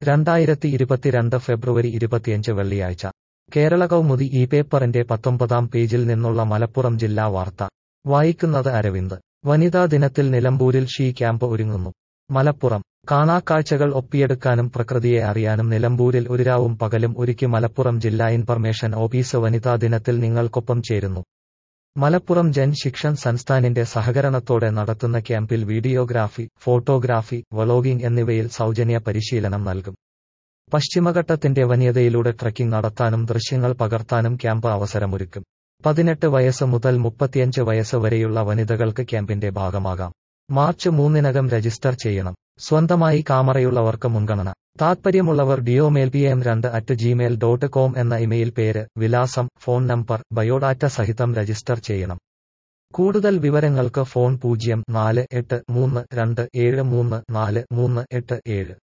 രണ്ടായിരത്തി ഇരുപത്തിരണ്ട് ഫെബ്രുവരി ഇരുപത്തിയഞ്ച് വെള്ളിയാഴ്ച കേരള കൗമുദി ഈ പേപ്പറിന്റെ പത്തൊമ്പതാം പേജിൽ നിന്നുള്ള മലപ്പുറം ജില്ലാ വാർത്ത വായിക്കുന്നത് അരവിന്ദ് വനിതാ ദിനത്തിൽ നിലമ്പൂരിൽ ഷീ ക്യാമ്പ് ഒരുങ്ങുന്നു മലപ്പുറം കാണാക്കാഴ്ചകൾ ഒപ്പിയെടുക്കാനും പ്രകൃതിയെ അറിയാനും നിലമ്പൂരിൽ ഒരു രാവും പകലും ഒരുക്കി മലപ്പുറം ജില്ലാ ഇൻഫർമേഷൻ ഓഫീസ് വനിതാ ദിനത്തിൽ നിങ്ങൾക്കൊപ്പം ചേരുന്നു മലപ്പുറം ജൻ ശിക്ഷൻ സംസ്ഥാനിന്റെ സഹകരണത്തോടെ നടത്തുന്ന ക്യാമ്പിൽ വീഡിയോഗ്രാഫി ഫോട്ടോഗ്രാഫി വ്ളോഗിംഗ് എന്നിവയിൽ സൗജന്യ പരിശീലനം നൽകും പശ്ചിമഘട്ടത്തിന്റെ വന്യതയിലൂടെ ട്രക്കിംഗ് നടത്താനും ദൃശ്യങ്ങൾ പകർത്താനും ക്യാമ്പ് അവസരമൊരുക്കും പതിനെട്ട് വയസ്സ് മുതൽ മുപ്പത്തിയഞ്ച് വയസ്സ് വരെയുള്ള വനിതകൾക്ക് ക്യാമ്പിന്റെ ഭാഗമാകാം മാർച്ച് മൂന്നിനകം രജിസ്റ്റർ ചെയ്യണം സ്വന്തമായി കാമറയുള്ളവർക്ക് മുൻഗണന താത്പര്യമുള്ളവർ ഡിയോമെയിൽ പി എം രണ്ട് അറ്റ് ജിമെയിൽ ഡോട്ട് കോം എന്ന ഇമെയിൽ പേര് വിലാസം ഫോൺ നമ്പർ ബയോഡാറ്റ സഹിതം രജിസ്റ്റർ ചെയ്യണം കൂടുതൽ വിവരങ്ങൾക്ക് ഫോൺ പൂജ്യം നാല് എട്ട് മൂന്ന് രണ്ട് ഏഴ് മൂന്ന് നാല് മൂന്ന് എട്ട് ഏഴ്